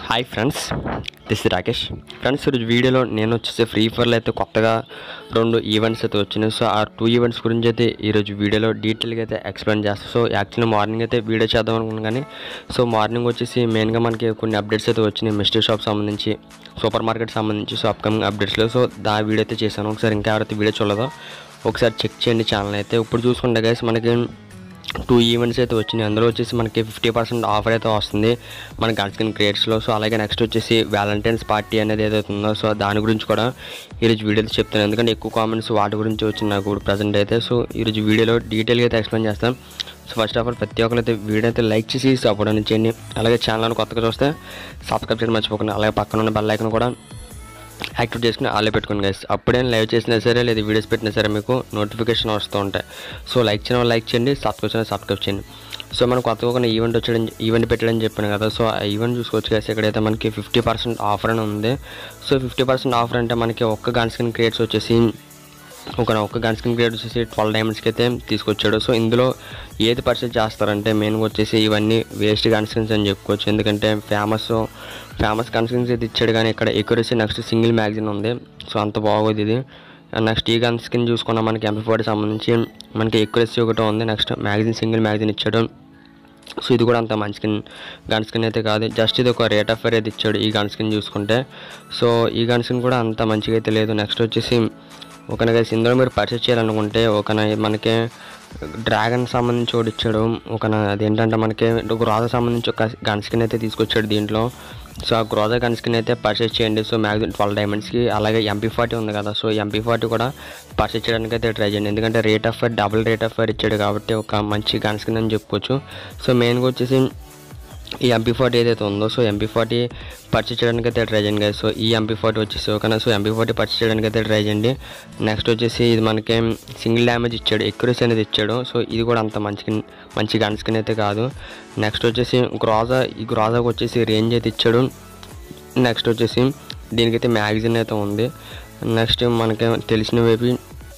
Hi friends this is Rakesh friends ఈరోజు వీడియోలో నేను వచ్చేసి ఫ్రీ ఫైర్లో అయితే కొత్తగా రెండు ఈవెంట్స్ అయితే వచ్చినాయి సో ఆ టూ ఈవెంట్స్ గురించి అయితే ఈరోజు వీడియోలో డీటెయిల్గా అయితే ఎక్స్ప్లెయిన్ చేస్తాను సో యాక్చువల్లీ మార్నింగ్ అయితే వీడియో చేద్దాం అనుకున్నాను కానీ సో మార్నింగ్ వచ్చేసి మెయిన్గా మనకి కొన్ని అప్డేట్స్ అయితే వచ్చినాయి మిస్టరీ షాప్ సంబంధించి సూపర్ మార్కెట్ సంబంధించి సో అప్కమింగ్ అప్డేట్స్లో సో దా వీడియో అయితే చేశాను ఒకసారి ఇంకా ఎవరైతే వీడియో చూడదో ఒకసారి చెక్ చేయండి ఛానల్ అయితే ఇప్పుడు చూసుకుంటే గైస్ మనకి టూ ఈవెంట్స్ అయితే వచ్చినాయి అందులో వచ్చేసి మనకి ఫిఫ్టీ పర్సెంట్ ఆఫర్ అయితే వస్తుంది మన గన్ స్కిన్ క్రియేట్స్లో సో అలాగే నెక్స్ట్ వచ్చేసి వ్యాలంటైన్స్ పార్టీ అనేది ఏదైతే ఉందో సో దాని గురించి కూడా ఈరోజు వీడియోలో చెప్తాను ఎందుకంటే ఎక్కువ కామెంట్స్ వాటి గురించి వచ్చింది నాకు ఇప్పుడు ప్రజెంట్ అయితే సో ఈరోజు వీడియోలో డీటెయిల్గా అయితే ఎక్స్ప్లెయిన్ చేస్తాను సో ఫస్ట్ ఆఫ్ ఆల్ ప్రతి ఒక్కరు అయితే వీడియో అయితే లైక్ చేసి సపోర్ట్ అనేది చేయండి అలాగే ఛానల్ కొత్తగా చూస్తే సబ్స్క్రైబ్ చేయడం మర్చిపోకండి అలాగే పక్కన ఉన్న బెల్ ఐకన్ కూడా యాక్టివ్ చేసుకుని ఆలే పెట్టుకోండి గైస్ అప్పుడే లైవ్ చేసినా సరే లేదా వీడియోస్ పెట్టినా సరే మీకు నోటిఫికేషన్ వస్తూ ఉంటాయి సో లైక్ చేయడం వల్ల లైక్ చేయండి సబ్స్క్రైబ్ చేయడం సబ్స్క్రైబ్ చేయండి సో మనం కొత్తగా ఒక ఈవెంట్ వచ్చాడని ఈవెంట్ పెట్టాడని చెప్పాను కదా సో ఆ ఈవెంట్ చూసుకోవచ్చు గైస్ ఇక్కడైతే మనకి ఫిఫ్టీ పర్సెంట్ ఆఫర్ అని ఉంది సో ఫిఫ్టీ పర్సెంట్ ఆఫర్ అంటే మనకి ఒక్క గన్ స్కిన్ క్రియేట్స్ వచ్చేసి ఒక ఒక్క గన్ స్కిన్ క్రియేట్ వచ్చేసి ట్వెల్వ్ డైమండ్స్కి అయితే తీసుకొచ్చాడు సో ఇందులో ఏది పర్చేస్ చేస్తారంటే మెయిన్గా వచ్చేసి ఇవన్నీ వేస్ట్ గన్ స్కిన్స్ అని చెప్పుకోవచ్చు ఎందుకంటే ఫేమస్ ఫేమస్ గన్ స్కిన్స్ అయితే ఇచ్చాడు కానీ ఇక్కడ ఎక్యురసీ నెక్స్ట్ సింగిల్ మ్యాగజిన్ ఉంది సో అంత బాగోదు ఇది నెక్స్ట్ ఈ గన్ స్కిన్ చూసుకున్నా మనకి ఎంపీ ఫోర్టీ సంబంధించి మనకి ఎక్యురసీ ఒకటి ఉంది నెక్స్ట్ మ్యాగజిన్ సింగిల్ మ్యాగజిన్ ఇచ్చాడు సో ఇది కూడా అంత మంచి స్కిన్ గన్ స్కిన్ అయితే కాదు జస్ట్ ఇది ఒక రేట్ ఆఫ్ ఫైర్ అయితే ఇచ్చాడు ఈ గన్ స్కిన్ చూసుకుంటే సో ఈ గన్ స్కిన్ కూడా అంత మంచిగా అయితే లేదు నెక్స్ట్ వచ్చేసి ఒక గైస్ ఇందులో మీరు పర్చేస్ చేయాలనుకుంటే ఒక మనకి డ్రాగన్ సంబంధించి ఒకటి ఇచ్చాడు ఒక అదేంటంటే మనకి గ్రోజా సంబంధించి ఒక గన్ స్కిన్ అయితే తీసుకొచ్చాడు దీంట్లో సో ఆ గ్రోజా గన్ స్కిన్ అయితే పర్చేస్ చేయండి సో మ్యాక్సిమం ట్వెల్వ్ డైమండ్స్కి అలాగే ఎంపీ ఫార్టీ ఉంది కదా సో ఎంపీ ఫార్టీ కూడా పర్చేస్ చేయడానికి అయితే ట్రై చేయండి ఎందుకంటే rate of fire double rate of fire ఇచ్చాడు కాబట్టి ఒక మంచి గన్ స్కిన్ అని చెప్పుకోవచ్చు సో మెయిన్గా వచ్చేసి ఈ ఎంపీ ఫార్టీ ఏదైతే ఉందో సో ఎంపీ ఫార్టీ పర్చేస్ చేయడానికి అయితే ట్రై చేయండి guys. సో ఈ ఎంపీ ఫార్టీ వచ్చేసి ఓకేనా సో ఎంపీ ఫార్టీ పర్చేస్ చేయడానికి అయితే ట్రై చేయండి నెక్స్ట్ వచ్చేసి ఇది మనకి సింగిల్ డ్యామేజ్ ఇచ్చాడు ఎక్యురసీ అనేది ఇచ్చాడు సో ఇది కూడా అంత మంచి మంచి గన్ స్కిన్ అయితే కాదు నెక్స్ట్ వచ్చేసి గ్రోజా ఈ గ్రోజాకి వచ్చేసి రేంజ్ అయితే ఇచ్చాడు నెక్స్ట్ వచ్చేసి దీనికైతే మ్యాగజిన్ అయితే ఉంది నెక్స్ట్ మనకి తెలిసినవి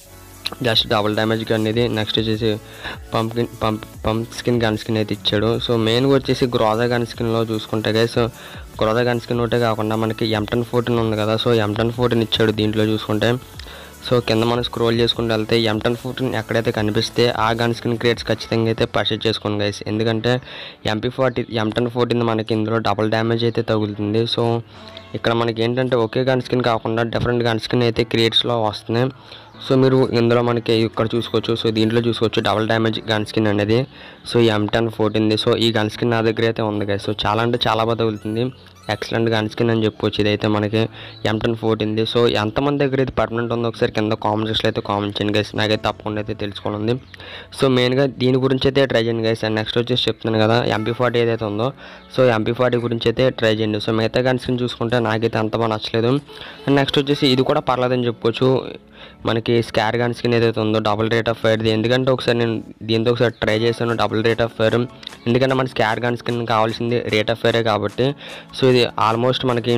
జస్ట్ డబుల్ డ్యామేజ్ అనేది నెక్స్ట్ వచ్చేసి pumpkin pump pump skin gun skin అయితే ఇచ్చాడు సో మెయిన్గా వచ్చేసి గ్రోజా గన్ స్కిన్లో చూసుకుంటే guys so Groza gun skin ఒకటే కాకుండా మనకి ఎంటన్ ఫోర్టీన్ ఉంది కదా సో ఎంటన్ ఫోర్టీన్ ఇచ్చాడు దీంట్లో చూసుకుంటే సో కింద మనం స్క్రోల్ చేసుకుంటూ వెళ్తే ఎంటన్ ఫోర్టీన్ ఎక్కడైతే కనిపిస్తే ఆ గన్ స్కిన్ క్రియేట్స్ ఖచ్చితంగా అయితే పర్చేస్ చేసుకోండి గైస్ ఎందుకంటే ఎంపీ ఫార్టీ ఎంటన్ ఫోర్టీన్ మనకి ఇందులో డబుల్ డ్యామేజ్ అయితే తగులుతుంది సో ఇక్కడ మనకి ఏంటంటే ఒకే గన్ స్కిన్ కాకుండా డిఫరెంట్ గన్ స్కిన్ అయితే క్రియేట్స్లో వస్తున్నాయి సో మీరు ఇందులో మనకి ఇక్కడ చూసుకోవచ్చు సో దీంట్లో చూసుకోవచ్చు డబుల్ డ్యామేజ్ గన్ స్కిన్ అనేది సో ఎం టెన్ ఫోర్టీన్ది సో ఈ గన్ స్కిన్ నా దగ్గర అయితే ఉంది కదా సో చాలా అంటే చాలా బాగా తగులుతుంది ఎక్సలెంట్ గన్ స్కిన్ అని చెప్పుకోవచ్చు ఇదైతే మనకి ఎం టెన్ ఫోర్టీన్ది సో ఎంతమంది దగ్గర ఇది పర్మనెంట్ ఉందో ఒకసారి కింద కామెంట్ సెక్షన్లో అయితే కామెంట్ చేయండి గైస్ నాకైతే తప్పకుండా అయితే తెలుసుకోవాలి సో మెయిన్గా దీని గురించి అయితే ట్రై చేయండి గైస్ అండ్ నెక్స్ట్ వచ్చేసి చెప్తున్నాను కదా ఎంపీ ఫార్టీ ఏదైతే ఉందో సో ఎంపీ ఫార్టీ గురించి అయితే ట్రై చేయండి సో మిగతా గన్ స్కిన్ చూసుకుంటే నాకైతే అంత బాగా నచ్చలేదు అండ్ నెక్స్ట్ వచ్చేసి ఇది కూడా పర్లేదని చెప్పుకోవచ్చు మనకి స్కార్ గన్ స్కిన్ ఏదైతే ఉందో డబుల్ రేట్ ఆఫ్ ఫైర్ది ఎందుకంటే ఒకసారి నేను దీంతో ఒకసారి ట్రై చేశాను డబుల్ రేట్ ఆఫ్ ఫైర్ ఎందుకంటే మన స్కార్ గన్ స్కిన్ కావాల్సింది రేట్ ఆఫ్ ఫైరే కాబట్టి సో ఇది ఆల్మోస్ట్ మనకి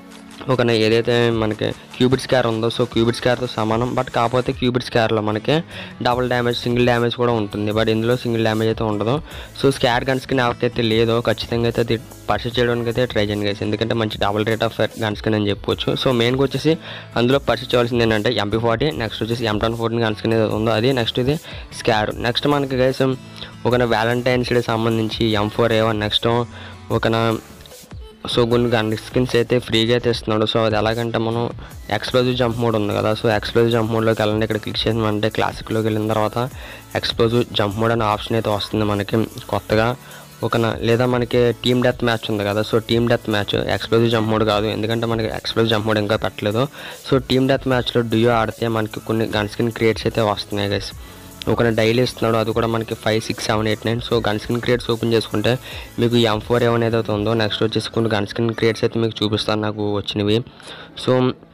ఒక ఏదైతే మనకి క్యూబిట్ స్కార్ ఉందో సో క్యూబిట్ స్కార్తో సమానం బట్ కాకపోతే క్యూబిట్ స్కార్లో మనకి డబుల్ డ్యామేజ్ సింగిల్ డ్యామేజ్ కూడా ఉంటుంది బట్ ఇందులో సింగిల్ డ్యామేజ్ అయితే ఉండదు సో స్కార్ గన్ స్కిన్ ఎవరికైతే లేదో ఖచ్చితంగా అయితే అది పర్చేస్ చేయడానికి అయితే ట్రై చేయండి గైస్ ఎందుకంటే మంచి double rate of gun skin అని చెప్పుకోవచ్చు సో మెయిన్గా వచ్చేసి అందులో పర్చేస్ చేయాల్సింది ఏంటంటే ఎంపీ ఫార్టీ నెక్స్ట్ వచ్చేసి M ten fourteen gun skin ఏదో ఉందో అది నెక్స్ట్ ఇది స్కార్ నెక్స్ట్ మనకి గైస్ ఒక వ్యాలంటైన్స్ డే సంబంధించి M four A one next ఒక సో కొన్ని గన్ స్కిన్స్ అయితే ఫ్రీగా అయితే ఇస్తున్నాడు సో అది ఎలాగంటే మనం ఎక్స్ప్లోజివ్ జంప్ మోడ్ ఉంది కదా సో ఎక్స్ప్లోజివ్ జంప్ మోడ్లోకి వెళ్ళండి ఇక్కడ క్లిక్ చేసామంటే క్లాసిక్లోకి వెళ్ళిన తర్వాత ఎక్స్ప్లోజివ్ జంప్ మోడ్ అనే ఆప్షన్ అయితే వస్తుంది మనకి కొత్తగా ఒక న- లేదా మనకి టీమ్ డెత్ మ్యాచ్ ఉంది కదా so team death match explosive jump mode కాదు ఎందుకంటే మనకి ఎక్స్ప్లోజివ్ జంప్ మోడ్ ఇంకా పెట్టలేదు సో టీమ్ డెత్ మ్యాచ్లో డ్యూయో ఆడితే మనకి కొన్ని గన్ స్కిన్ క్రియేట్స్ అయితే వస్తున్నాయి గైస్ ఒక డైలీ ఇస్తున్నాడు అది కూడా మనకి five six seven eight nine so gun skin crates open చేసుకుంటే మీకు ఎం ఫోర్ ఏమైనా ఏదైతే ఉందో నెక్స్ట్ వచ్చేసి కొన్ని గన్ స్కిన్ క్రియేట్స్ అయితే మీకు చూపిస్తాను నాకు వచ్చినవి సో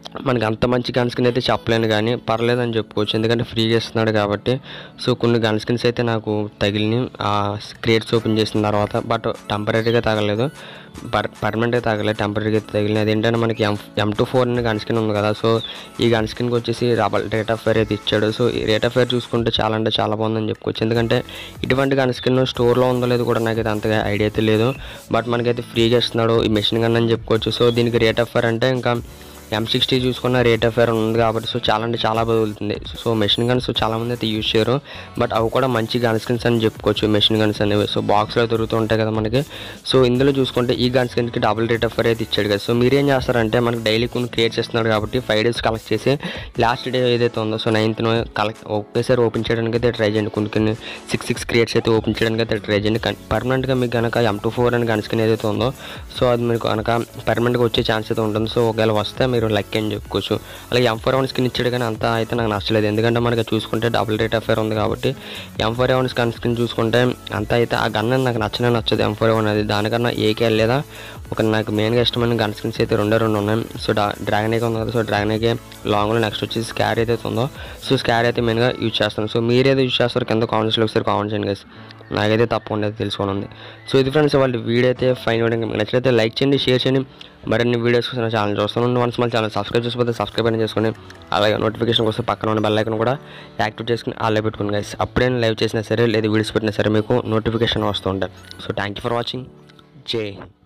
మనకి అంత మంచి గన్ స్కిన్ అయితే చెప్పలేను కానీ పర్లేదని చెప్పుకోవచ్చు ఎందుకంటే ఫ్రీగా ఇస్తున్నాడు కాబట్టి సో కొన్ని గన్ స్కిన్స్ అయితే నాకు తగిలిని ఆ క్రియేట్స్ ఓపెన్ చేసిన తర్వాత బట్ టెంపరీగా తగలేదు పర్ పర్మనెంట్గా తగలేదు టెంపరీగా తగిలిన అదేంటంటే మనకి ఎం ఎం టూ ఫోర్ అనే గన్ స్కిన్ ఉంది కదా సో ఈ గన్ స్కిన్కి వచ్చేసి రబల్ రేట్ ఆఫ్ ఫైర్ అయితే ఇచ్చాడు సో ఈ రేట్ ఆఫ్ ఫైర్ చూసుకుంటే చాలా అంటే చాలా బాగుందని చెప్పుకోవచ్చు ఎందుకంటే ఇటువంటి గన్ స్కిన్ స్టోర్లో ఉందో లేదో కూడా నాకైతే అంతగా ఐడియా అయితే లేదు బట్ మనకైతే ఫ్రీగా ఇస్తున్నాడు ఈ మెషిన్ గన్ అని చెప్పుకోవచ్చు సో దీనికి రేట్ ఆఫ్ ఫైర్ అంటే ఇంకా ఎం సిక్స్టీ చూసుకున్న రేట్ ఆఫ్ ఫైర్ ఉంది కాబట్టి సో చాలా అంటే చాలా బదులుతుంది సో మెషిన్ గన్స్ చాలామంది అయితే యూజ్ చేయరు బట్ అవి కూడా మంచి గన్ స్కిన్స్ అని చెప్పుకోవచ్చు మెషిన్ గన్స్ అనేవి సో బాక్స్లో దొరుకుతూ ఉంటాయి కదా మనకి సో ఇందులో చూసుకుంటే ఈ గన్ స్కిన్కి డబుల్ రేట్ ఆఫ్ ఫైర్ అయితే ఇచ్చాడు కదా సో మీరేం చేస్తారంటే మనకి డైలీ కొన్ని క్రియేట్ చేస్తున్నాడు కాబట్టి ఫైవ్ డేస్ కలెక్ట్ చేసి లాస్ట్ డే ఏదైతే ఉందో సో నైన్త్ కలెక్ట్ ఒకేసారి ఓపెన్ చేయడానికి అయితే ట్రై చేయండి కొన్ని కొన్ని సిక్స్ సిక్స్ క్రియేట్స్ అయితే ఓపెన్ చేయడానికి అయితే ట్రై చేయండి పర్మనెంట్గా మీకు కనుక ఎం టూ ఫోర్ అని గన్ స్కిన్ ఏదైతే ఉందో సో అది మీకు కనుక పర్మనెంట్గా వచ్చే ఛాన్స్ అయితే ఉంటుంది సో ఒకవేళ వస్తే మీరు లక్ అని చెప్పుకోవచ్చు అలాగే ఎం ఫోర్ వన్ స్కిన్ ఇచ్చాడు కానీ అంతా అయితే నాకు నచ్చలేదు ఎందుకంటే మనకి చూసుకుంటే డబుల్ రేట్ అఫేర్ ఉంది కాబట్టి M four one skin skin చూసుకుంటే అంతా అయితే ఆ గన్ నాకు నచ్చనే నచ్చదు ఎం ఫోర్ వన్ అది దానికన్నా ఏకే వెళ్ళేదా ఒక నాకు మెయిన్గా ఇష్టమైన గన్ స్కిన్స్ అయితే రెండే రెండు ఉన్నాయి సో డా డ్రాగన్ ఏకే ఉంది కదా సో డ్రాగన్ ఏకే లాంగ్లో నెక్స్ట్ వచ్చేసి స్కార్ అయితే ఉందో సో స్కార్ అయితే మెయిన్గా యూజ్ చేస్తాను సో మీరు ఏదో యూజ్ చేస్తారు కింద కామెంట్స్లో ఒకసారి కామెంట్ చేయండి guys. నాకైతే తప్పకుండా తెలుసుకొని ఉంది సో ఇది ఫ్రెండ్స్ వాళ్ళ వీడియో అయితే ఫైన్ వీడియో మీకు నచ్చినైతే లైక్ చేయండి షేర్ చేయండి మరిన్ని వీడియోస్ కోసం ఛానల్ చూస్తాను వన్స్ మన ఛానల్ సబ్స్క్రైబ్ చేసుకోతే సబ్స్క్రైబ్ అని చేసుకోండి అలాగే నోటిఫికేషన్ కోసం పక్కన ఉన్న బెల్ ఐకన్ కూడా యాక్టివ్ చేసుకుని ఆల్లో పెట్టుకుని గైస్ అప్పుడే లైవ్ చేసినా సరే లేదా వీడియోస్ పెట్టినా సరే మీకు నోటిఫికేషన్ వస్తూ ఉంటాయి so thank you for watching జై హింద్.